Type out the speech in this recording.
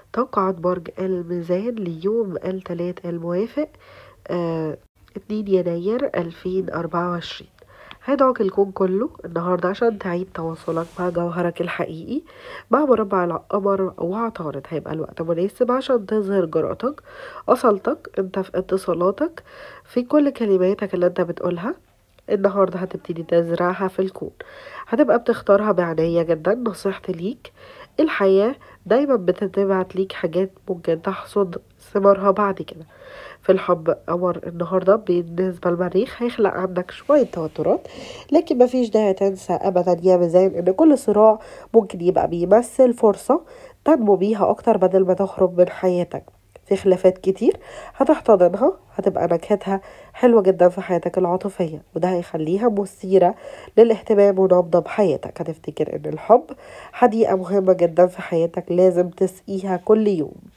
توقعات برج الميزان ليوم الثلاث الموافق آه 2 يناير 2024 هيدعوك الكون كله النهاردة عشان تعيد تواصلك مع جوهرك الحقيقي مع مربع القمر وعطارد هيبقى الوقت مناسب عشان تظهر جرأتك أصالتك انت في اتصالاتك في كل كلماتك اللي انت بتقولها النهاردة هتبتدي تزرعها في الكون هتبقى بتختارها بعناية جدا نصيحتي ليك الحياة دايما بتتبعت ليك حاجات ممكن تحصد ثمارها بعد كده في الحب قمر النهاردة بالنسبة للمريخ هيخلق عندك شوية توترات لكن مفيش داعي تنسى أبدا يا ميزان إن كل صراع ممكن يبقى بيمثل فرصة تنمو بيها أكتر بدل ما تخرج من حياتك في خلافات كتير هتحتضنها هتبقى نكهتها حلوة جدا في حياتك العاطفية وده هيخليها مثيرة للاهتمام ونبضة بحياتك هتفتكر ان الحب حديقة مهمة جدا في حياتك لازم تسقيها كل يوم